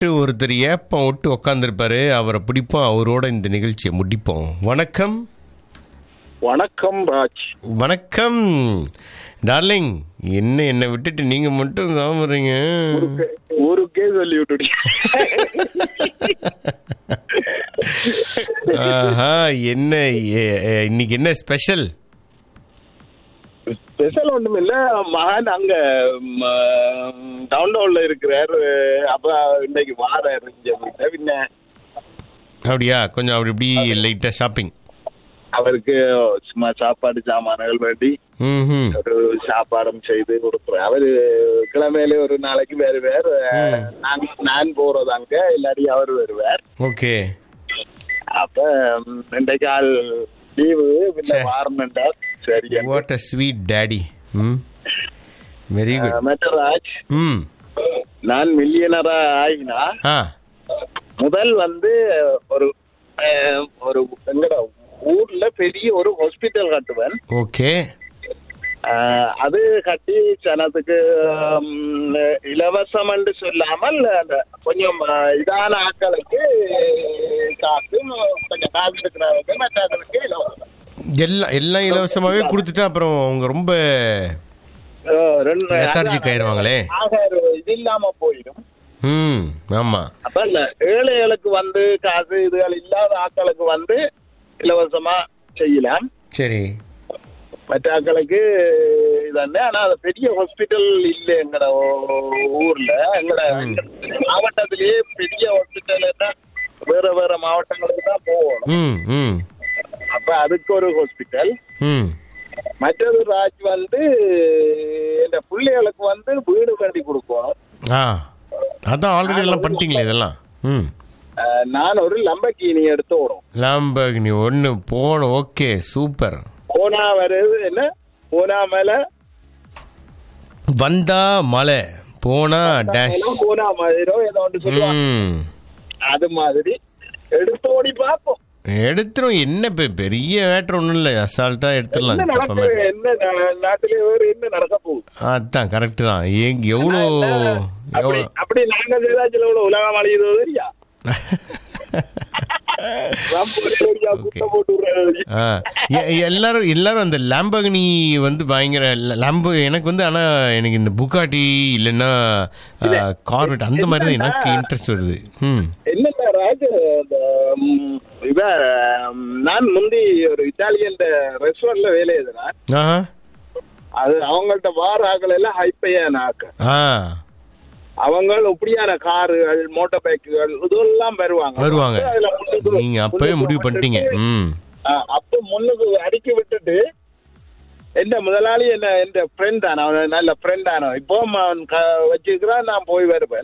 பாட்டு ஒருத்தர் ஏப்பம் விட்டு உக்காந்துருப்பாரு அவரை பிடிப்போம் அவரோட இந்த நிகழ்ச்சியை முடிப்போம் வணக்கம் வணக்கம் ராஜ் வணக்கம் டார்லிங் என்ன என்னை விட்டுட்டு நீங்க மட்டும் சாப்பிட்றீங்க ஊருக்கே சொல்லி விட்டுட்டீங்க ஆஹா என்ன ஏ- ஏ- இன்னைக்கு என்ன ஸ்பெஷல் ஸ்பெஷல் ஒண்ணும் இல்ல மகான் அங்க டவுன்டவுன்ல இருக்கிறார் அப்ப இன்னைக்கு வாராரு இங்க வீட்டுல. பின்ன அப்படியா கொஞ்சம் அப்படி இப்படி லைட்டா ஷாப்பிங் அவருக்கு சும்மா சாப்பாடு சாமான்கள் வேண்டி ம் ஒரு சாப்பாடும் செய்து கொடுக்குறேன் அவரு கிழமையில ஒரு நாளைக்கு வேறு வேறு நான் நான் போறது அங்க இல்லாட்டி அவர் வருவார் ஓகே அப்ப ம், இன்றைக்கு ஆள் லீவு பின்ன சரி. வாரணுன்றார் சரி what a sweet daddy hmm very good மற்ற ராஜ் ம் நான் மில்லியனரா ஆகினா ஆ முதல் வந்து ஒரு அஹ், ஒரு எங்கட ஊர்ல பெரிய ஒரு ஹாஸ்பிட்டல் கட்டுவேன் ஓகே அஹ், அது கட்டி ஜனத்துக்கு ம், இலவசம் என்று சொல்லாமல் அந்த கொஞ்சம் அஹ், இதான ஆட்களுக்கு காசு கொஞ்சம் காசு இருக்கிறவங்க மற்றவங்களுக்கு இலவசம் எல்லாம் எல்லாம் இலவசமாவே கொடுத்துட்டா அப்புறம் அவங்க ரொம்ப அஹ், ரெண்டு Lethargic ஆயிருவாங்களே. ஆக ஒரு இது இல்லாம போயிடும் ம் ஆமா அப்ப இந்த ஏழைகளுக்கு வந்து காசு இதுகள் இல்லாத ஆட்களுக்கு வந்து இலவசமா செய்யலாம் சரி மற்ற ஆட்களுக்கு இதானே ஆனா அது பெரிய ஹாஸ்பிட்டல் இல்ல எங்கட ஊ- ஊர்ல எங்கட மாவட்டத்திலேயே பெரிய ஹாஸ்பிட்டல் வேற வேற மாவட்டங்களுக்கு தான் போகணும் ம் ம் அப்ப அதுக்கு ஒரு ஹாஸ்பிட்டல் ம் மற்றது ராஜ் வந்து இந்த பிள்ளைகளுக்கு வந்து வீடு கட்டி கொடுக்கணும் ஆ அதான் ஆல்ரெடி எல்லாம் பண்ணிட்டீங்களே இதெல்லாம் ம் அஹ் நான் ஒரு லம்பக்கீனி எடுத்து ஓடும் லாம்பகினி ஒன்று போகணும் ஓகே சூப்பர் போனா வருது என்ன போனா மேல வந்தா மலை போனா டேஷ் போனா மாதிரியோ ஏதோ ஒன்று சொல்லுவாங்க ம் அது மாதிரி எடுத்து ஓடி பார்ப்போம் எடுத்துரும் என்ன பெ- பெரிய மேட்ரு ஒன்றும் இல்லை அசால்ட்டாக எடுத்துடலாம் என்ன நடக்கு தப்பா என்ன நா- நாட்டிலே வேறு என்ன நடக்க போகுது அதான் கரெக்டு தான் எங்க எவ்வளோ அப்படி எவ்வளோ அப்படி நாங்க செய்தாச்சுல எவ்வளவு உலகம் அழியுதோ தெரியா ரம்பூரே தெரியா, குட்டை போட்டு விடுறது. ஆ எ- எல்லாரும் எல்லாரும் அந்த லாம்பகனி வந்து பயங்கர லாம்பு எனக்கு வந்து ஆனா எனக்கு இந்த புகாட்டி இல்லைன்னா கார்வெட் அந்த மாதிரி தான் எனக்கு இன்ட்ரெஸ்ட் வருது ம் என்னன்னா ராஜ இந்த ம், இவ ம், நான் முந்தி ஒரு இத்தாலியன் ரெஸ்டாரண்ட்ல வேலை எழுதுனா ஆஹா அது அவங்கள்ட்ட வார ஆக்கள் எல்லாம் ஹைப்பையான ஆக்கள் ஆ அவங்க இப்படியான காருகள் மோட்டார் பைக்குகள் இதெல்லாம் வருவாங்க வருவாங்க அதுல முன்னுக்கு- நீங்க அப்பவே முடிவு பண்ணிட்டீங்க ம் ஆ, அப்ப முன்னுக்கு அடுக்கி விட்டுட்டு எந்த முதலாளி என்ன எந்த ஃப்ரெண்ட் தானே அவன் நல்ல ஃப்ரெண்ட் தானே இப்போ அவன் க- வச்சிருக்கிறான் நான் போய் வருவேன்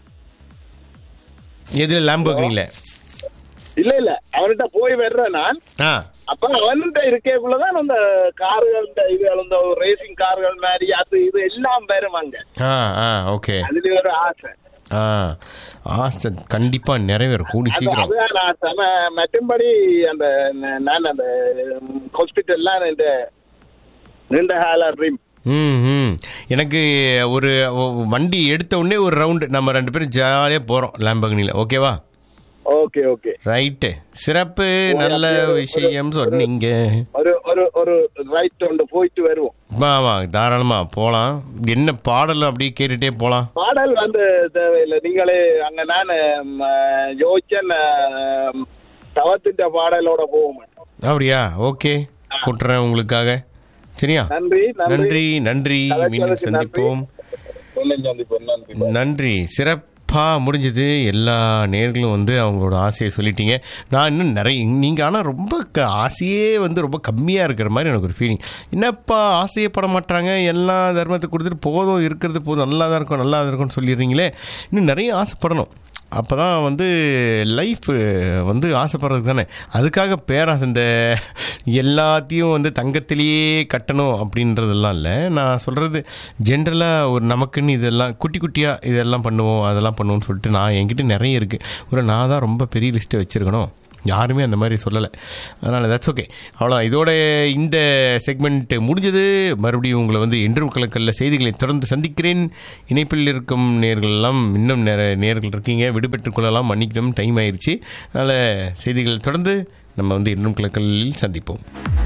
எது லாம்பகனில இல்ல இல்ல அவன்கிட்ட போய் வர்றேன் நான் ஆ அப்ப அவன்கிட்ட இருக்கேக்குள்ளதான் அந்த கார்கள் இந்த இது அந்த ரேசிங் கார்கள் மாதிரி அது இது எல்லாம் வரும் அங்க ஆ ஆ ஓகே அதுல ஒரு ஆசை ஆ ஆசை கண்டிப்பா நிறைவேறும் கூடி அது சீக்கிரம் அதுதான் ஆசை ம- மற்றும்படி அந்த ந- நான் அந்த ஹாஸ்பிட்டல்லாம் இந்த நீண்ட கால ட்ரீம் ம் ம் எனக்கு ஒரு ஒ- வண்டி எடுத்த உடனே ஒரு ரவுண்டு நம்ம ரெண்டு பேரும் ஜாலியாக போகிறோம் லாம்பகனியில் ஓகேவா ஓகே ஓகே ரைட்டு சிறப்பு நல்ல விஷயம் சொன்னீங்க ஒரு ஒரு ஒரு ரைட் ஒன்று போயிட்டு வருவோம் ஆமாம் தாராளமாக போகலாம் என்ன பாடல் அப்படியே கேட்டுட்டே போகலாம் பாடல் வந்து தேவையில்லை நீங்களே அங்க நான் யோசிச்சன் தவத்திட்ட பாடலோட போவோம் அப்படியா ஓகே கூட்டுறேன் உங்களுக்காக சரியா நன்றி நன்றி நன்றி மீண்டும் கலைச்சலுக்கு நன்றி. சந்திப்போம் மீண்டும் சந்திப்போம் நன்றி நன்றி சிறப்பாக முடிஞ்சது எல்லா நேர்களும் வந்து அவங்களோட ஆசையை சொல்லிட்டீங்க நான் இன்னும் நிறைய நீங்கள் ஆனால் ரொம்ப க ஆசையே வந்து ரொம்ப கம்மியாக இருக்கிற மாதிரி எனக்கு ஒரு ஃபீலிங் என்னப்பா ஆசையே பட மாட்டாங்க எல்லா தர்மத்தை கொடுத்துட்டு போதும் இருக்கிறது போதும் நல்லா தான் இருக்கும் நல்லா தான் இருக்கும்னு சொல்லிடுறீங்களே இன்னும் நிறைய ஆசைப்படணும் அப்போ தான் வந்து லைஃப் வந்து ஆசைப்படுறதுக்கு தானே அதுக்காக பேராசை இந்த எல்லாத்தையும் வந்து தங்கத்திலேயே கட்டணும் அப்படின்றதெல்லாம் இல்லை நான் சொல்கிறது ஜென்ரலாக ஒரு நமக்குன்னு இதெல்லாம் குட்டி குட்டியாக இதெல்லாம் பண்ணுவோம் அதெல்லாம் பண்ணுவோம்னு சொல்லிட்டு நான் என்கிட்ட நிறைய இருக்குது ஒரு நான் தான் ரொம்ப பெரிய லிஸ்ட்டை வச்சுருக்கணும் யாருமே அந்த மாதிரி சொல்லலை அதனால் தட்ஸ் ஓகே அவ்வளோ இதோட இந்த செக்மெண்ட் முடிஞ்சது மறுபடியும் உங்களை வந்து என்றும் கலக்கல்ல செய்திகளை தொடர்ந்து சந்திக்கிறேன் இணைப்பில் இருக்கும் நேர்கள் எல்லாம் இன்னும் நேர நேர்கள் இருக்கீங்க விடுபெற்றுக் கொள்ளலாம் மன்னிக்கணும் டைம் ஆயிடுச்சு அதனால் செய்திகள் தொடர்ந்து நம்ம வந்து என்றும் கலக்கல்லில் சந்திப்போம்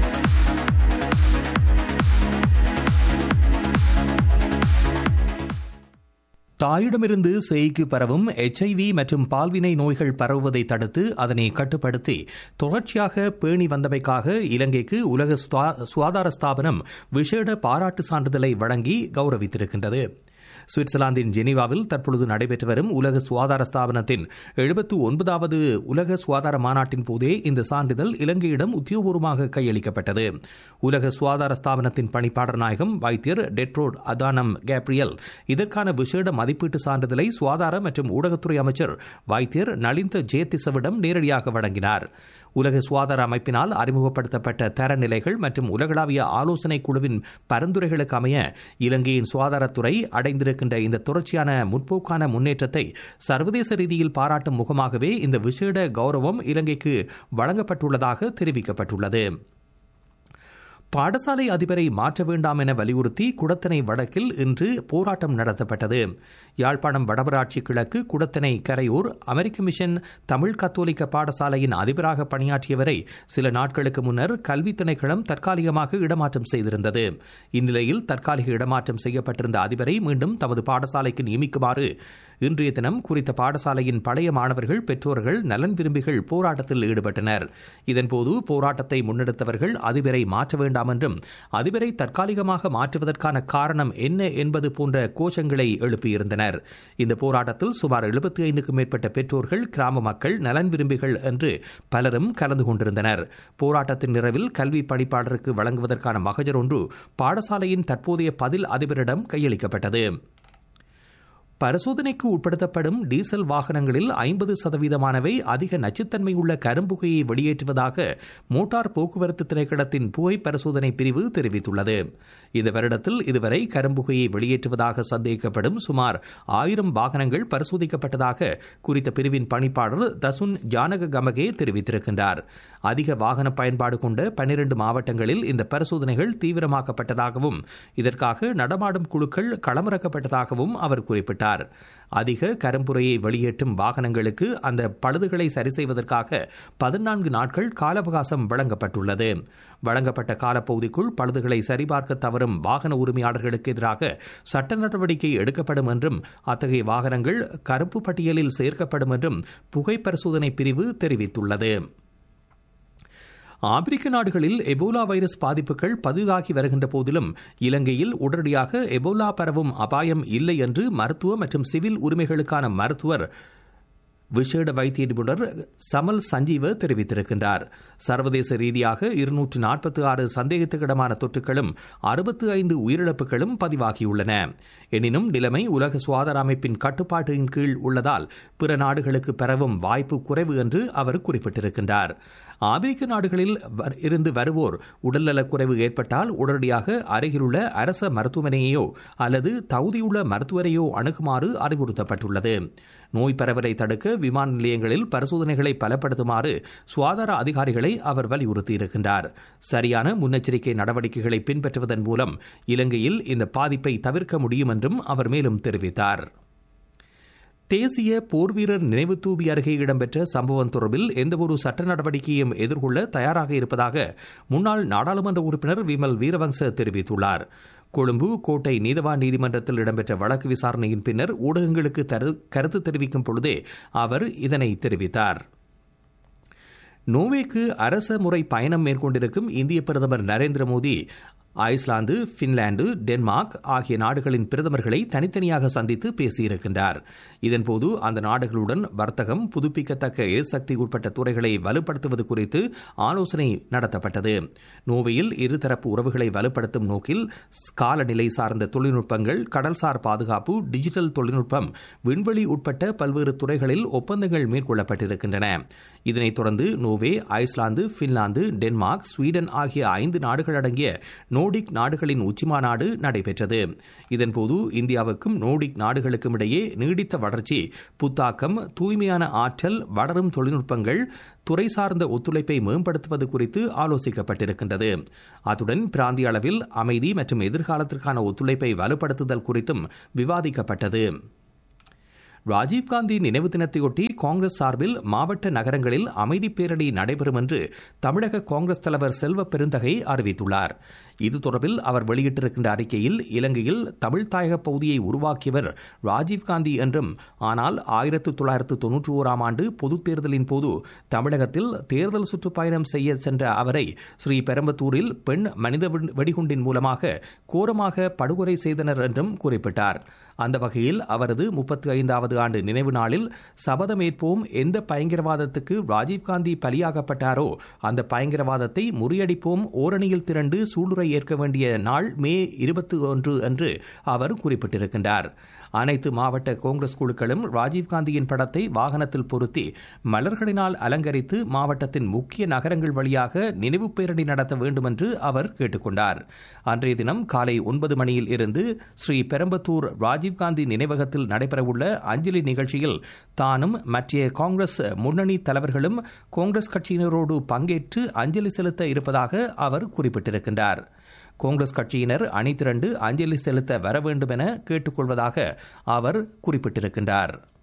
தாயிடமிருந்து சேய்க்கு பரவும் எச்ஐவி மற்றும் பால்வினை நோய்கள் பரவுவதை தடுத்து அதனை கட்டுப்படுத்தி தொடர்ச்சியாக பேணி வந்தமைக்காக இலங்கைக்கு உலக சுவா- சுகாதார ஸ்தாபனம் விசேட பாராட்டு சான்றிதழை வழங்கி கௌரவித்திருக்கின்றது சுவிட்சர்லாந்தின் ஜெனீவாவில் தற்பொழுது நடைபெற்று வரும் உலக சுகாதார ஸ்தாபனத்தின் எழுபத்து ஒன்பதாவது உலக சுகாதார மாநாட்டின் போதே இந்த சான்றிதழ் இலங்கையிடம் உத்தியோகபூர்வமாக கையளிக்கப்பட்டது உலக சுகாதார ஸ்தாபனத்தின் பணிப்பாளர் நாயகம் வைத்தியர் டெட்ரோட் அதானம் கேப்ரியல் இதற்கான விசேட மதிப்பீட்டு சான்றிதழை சுகாதார மற்றும் ஊடகத்துறை அமைச்சர் வைத்தியர் நலிந்த ஜேதிசவிடம் நேரடியாக வழங்கினார் உலக சுகாதார அமைப்பினால் அறிமுகப்படுத்தப்பட்ட தரநிலைகள் மற்றும் உலகளாவிய ஆலோசனை குழுவின் பரிந்துரைகளுக்கு அமைய இலங்கையின் சுகாதாரத்துறை அடைந்திருக்கின்ற இந்த தொடர்ச்சியான முற்போக்கான முன்னேற்றத்தை சர்வதேச ரீதியில் பாராட்டும் முகமாகவே இந்த விசேட கௌரவம் இலங்கைக்கு வழங்கப்பட்டுள்ளதாக தெரிவிக்கப்பட்டுள்ளது பாடசாலை அதிபரை மாற்ற வேண்டாம் என வலியுறுத்தி குடத்தனை வடக்கில் இன்று போராட்டம் நடத்தப்பட்டது யாழ்ப்பாணம் வடபராட்சி கிழக்கு Kudathanai Karaiyur American mission Tamil Catholic பாடசாலையின் அதிபராக பணியாற்றியவரை சில நாட்களுக்கு முன்னர் கல்வி திணைக்களம் தற்காலிகமாக இடமாற்றம் செய்திருந்தது இந்நிலையில் தற்காலிக இடமாற்றம் செய்யப்பட்டிருந்த அதிபரை மீண்டும் தமது பாடசாலைக்கு நியமிக்குமாறு இன்றைய தினம் குறித்த பாடசாலையின் பழைய மாணவர்கள் பெற்றோர்கள் நலன் விரும்பிகள் போராட்டத்தில் ஈடுபட்டனர் இதன்போது போராட்டத்தை முன்னெடுத்தவர்கள் அதிபரை மாற்ற வேண்டாம் என்றும் அதிபரை தற்காலிகமாக மாற்றுவதற்கான காரணம் என்ன என்பது போன்ற கோஷங்களை எழுப்பியிருந்தனர் இந்த போராட்டத்தில் சுமார் எழுபத்தி ஐந்துக்கும் மேற்பட்ட பெற்றோர்கள் கிராம மக்கள் நலன் விரும்பிகள் என்று பலரும் கலந்து கொண்டிருந்தனர் போராட்டத்தின் நிறைவில் கல்வி பணிப்பாளருக்கு வழங்குவதற்கான மகஜர் ஒன்று பாடசாலையின் தற்போதைய பதில் அதிபரிடம் கையளிக்கப்பட்டது பரிசோதனைக்கு உட்படுத்தப்படும் டீசல் வாகனங்களில் ஐம்பது சதவீதமானவை அதிக நச்சுத்தன்மை உள்ள கரும்புகையை வெளியேற்றுவதாக மோட்டார் போக்குவரத்து திணைக்களத்தின் புகை பரிசோதனை பிரிவு தெரிவித்துள்ளது இந்த வருடத்தில் இதுவரை கரும்புகையை வெளியேற்றுவதாக சந்தேகிக்கப்படும் சுமார் ஆயிரம் வாகனங்கள் பரிசோதிக்கப்பட்டதாக குறித்த பிரிவின் பணிப்பாளர் தசுன் ஜானக கமகே தெரிவித்திருக்கின்றார் அதிக வாகன பயன்பாடு கொண்ட பன்னிரண்டு மாவட்டங்களில் இந்த பரிசோதனைகள் தீவிரமாக்கப்பட்டதாகவும் இதற்காக நடமாடும் குழுக்கள் களமிறக்கப்பட்டதாகவும் அவர் குறிப்பிட்டார் அதிக கரும்புரையை வெளியேற்றும் வாகனங்களுக்கு அந்த பழுதுகளை சரி செய்வதற்காக பதினான்கு நாட்கள் கால அவகாசம் வழங்கப்பட்டுள்ளது வழங்கப்பட்ட காலப்பகுதிக்குள் பழுதுகளை சரிபார்க்க தவறும் வாகன உரிமையாளர்களுக்கு எதிராக சட்ட நடவடிக்கை எடுக்கப்படும் என்றும் அத்தகைய வாகனங்கள் கருப்பு பட்டியலில் சேர்க்கப்படும் என்றும் புகை பரிசோதனை பிரிவு தெரிவித்துள்ளது ஆப்பிரிக்க நாடுகளில் எபோலா வைரஸ் பாதிப்புகள் பதிவாகி வருகின்ற போதிலும் இலங்கையில் உடனடியாக எபோலா பரவும் அபாயம் இல்லை என்று மருத்துவ மற்றும் சிவில் உரிமைகளுக்கான மருத்துவர் விசேட வைத்திய நிபுணர் சமல் சஞ்சீவ தெரிவித்திருக்கின்றார் சர்வதேச ரீதியாக இருநூற்று நாற்பத்தி ஆறு சந்தேகத்துக்கிடமான தொற்றுகளும் அறுபத்து ஐந்து உயிரிழப்புகளும் பதிவாகியுள்ளன எனினும் நிலைமை உலக சுகாதார அமைப்பின் கட்டுப்பாட்டின் கீழ் உள்ளதால் பிற நாடுகளுக்கு பெறவும் வாய்ப்பு குறைவு என்று அவர் குறிப்பிட்டிருக்கின்றார் ஆப்பிரிக்க நாடுகளில் இருந்து வருவோர் உடல்நலக்குறைவு ஏற்பட்டால் உடனடியாக அருகிலுள்ள அரச மருத்துவமனையோ அல்லது தகுதியுள்ள மருத்துவரையோ அணுகுமாறு அறிவுறுத்தப்பட்டுள்ளது நோய் பரவலை தடுக்க விமான நிலையங்களில் பரிசோதனைகளை பலப்படுத்துமாறு சுகாதார அதிகாரிகளை அவர் வலியுறுத்தியிருக்கின்றார் சரியான முன்னெச்சரிக்கை நடவடிக்கைகளை பின்பற்றுவதன் மூலம் இலங்கையில் இந்த பாதிப்பை தவிர்க்க முடியும் என்றும் அவர் மேலும் தெரிவித்தார் தேசிய போர்வீரர் நினைவு தூபி அருகே இடம்பெற்ற சம்பவம் தொடர்பில் எந்தவொரு சட்ட நடவடிக்கையும் எதிர்கொள்ள தயாராக இருப்பதாக முன்னாள் நாடாளுமன்ற உறுப்பினர் விமல் வீரவங்ச தெரிவித்துள்ளார் கொழும்பு கோட்டை நீதவான் நீதிமன்றத்தில் இடம்பெற்ற வழக்கு விசாரணையின் பின்னர் ஊடகங்களுக்கு கருத்து தெரிவிக்கும் பொழுதே அவர் இதனை தெரிவித்தார் நோவேக்கு அரச முறை பயணம் மேற்கொண்டிருக்கும் இந்திய பிரதமர் Narendra Modi Iceland Finland Denmark ஆகிய நாடுகளின் பிரதமர்களை தனித்தனியாக சந்தித்து பேசியிருக்கின்றார் இதன்போது அந்த நாடுகளுடன் வர்த்தகம் புதுப்பிக்கத்தக்க எரிசக்தி உட்பட்ட துறைகளை வலுப்படுத்துவது குறித்து ஆலோசனை நடத்தப்பட்டது நோவையில் இருதரப்பு உறவுகளை வலுப்படுத்தும் நோக்கில் காலநிலை சார்ந்த தொழில்நுட்பங்கள் கடல்சார் பாதுகாப்பு டிஜிட்டல் தொழில்நுட்பம் விண்வெளி உட்பட்ட பல்வேறு துறைகளில் ஒப்பந்தங்கள் மேற்கொள்ளப்பட்டிருக்கின்றன இதனைத் தொடர்ந்து Norway Iceland Finland Denmark Sweden ஆகிய ஐந்து நாடுகள் அடங்கிய நோடிக் நாடுகளின் உச்சிமாநாடு நடைபெற்றது இதன்போது இந்தியாவுக்கும் நோடிக் நாடுகளுக்கும் இடையே நீடித்த வளர்ச்சி புத்தாக்கம் தூய்மையான ஆற்றல் வளரும் தொழில்நுட்பங்கள் துறை சார்ந்த ஒத்துழைப்பை மேம்படுத்துவது குறித்து ஆலோசிக்கப்பட்டிருக்கின்றது அத்துடன் பிராந்திய அளவில் அமைதி மற்றும் எதிர்காலத்திற்கான ஒத்துழைப்பை வலுப்படுத்துதல் குறித்தும் விவாதிக்கப்பட்டது ராஜீவ்காந்தி நினைவு தினத்தையொட்டி காங்கிரஸ் சார்பில் மாவட்ட நகரங்களில் அமைதி பேரணி நடைபெறும் என்று தமிழக காங்கிரஸ் தலைவர் செல்வ பெருந்தகை அறிவித்துள்ளார் இது தொடர்பில் அவர் வெளியிட்டிருக்கின்ற அறிக்கையில் இலங்கையில் தமிழ் தாயக பகுதியை உருவாக்கியவர் ராஜீவ்காந்தி என்றும் ஆனால் ஆயிரத்து தொள்ளாயிரத்து தொன்னூற்றி ஓராம் ஆண்டு பொதுத் தேர்தலின் போது தமிழகத்தில் தேர்தல் சுற்றுப்பயணம் செய்ய சென்ற அவரை ஸ்ரீ பெரம்பத்தூரில் பெண் மனித வெடிகுண்டின் மூலமாக கோரமாக படுகொலை செய்தனர் என்றும் குறிப்பிட்டார் அந்த வகையில் அவரது முப்பத்தி ஐந்தாவது ஆண்டு நினைவு நாளில் சபதமேற்போம் எந்த பயங்கரவாதத்துக்கு ராஜீவ்காந்தி பலியாகப்பட்டாரோ அந்த பயங்கரவாதத்தை முறியடிப்போம் ஓரணியில் திரண்டு சூளுரை ஏற்க வேண்டிய நாள் மே இருபத்தி ஒன்று என்று அவர் குறிப்பிட்டிருக்கின்றார் அனைத்து மாவட்ட காங்கிரஸ் குழுக்களும் ராஜீவ்காந்தியின் படத்தை வாகனத்தில் பொருத்தி மலர்களினால் அலங்கரித்து மாவட்டத்தின் முக்கிய நகரங்கள் வழியாக நினைவு பேரணி நடத்த வேண்டும் என்று அவர் கேட்டுக்கொண்டார் அன்றைய தினம் காலை ஒன்பது மணியில் இருந்து ஸ்ரீ பெரம்பத்தூர் ராஜீவ்காந்தி நினைவகத்தில் நடைபெறவுள்ள அஞ்சலி நிகழ்ச்சியில் தானும் மற்ற காங்கிரஸ் முன்னணி தலைவர்களும் காங்கிரஸ் கட்சியினரோடு பங்கேற்று அஞ்சலி செலுத்த இருப்பதாக அவர் குறிப்பிட்டிருக்கின்றார் காங்கிரஸ் கட்சியினர் அணி திரண்டு அஞ்சலி செலுத்த வர வேண்டும் என கேட்டுக்கொள்வதாக அவர் குறிப்பிட்டிருக்கின்றார்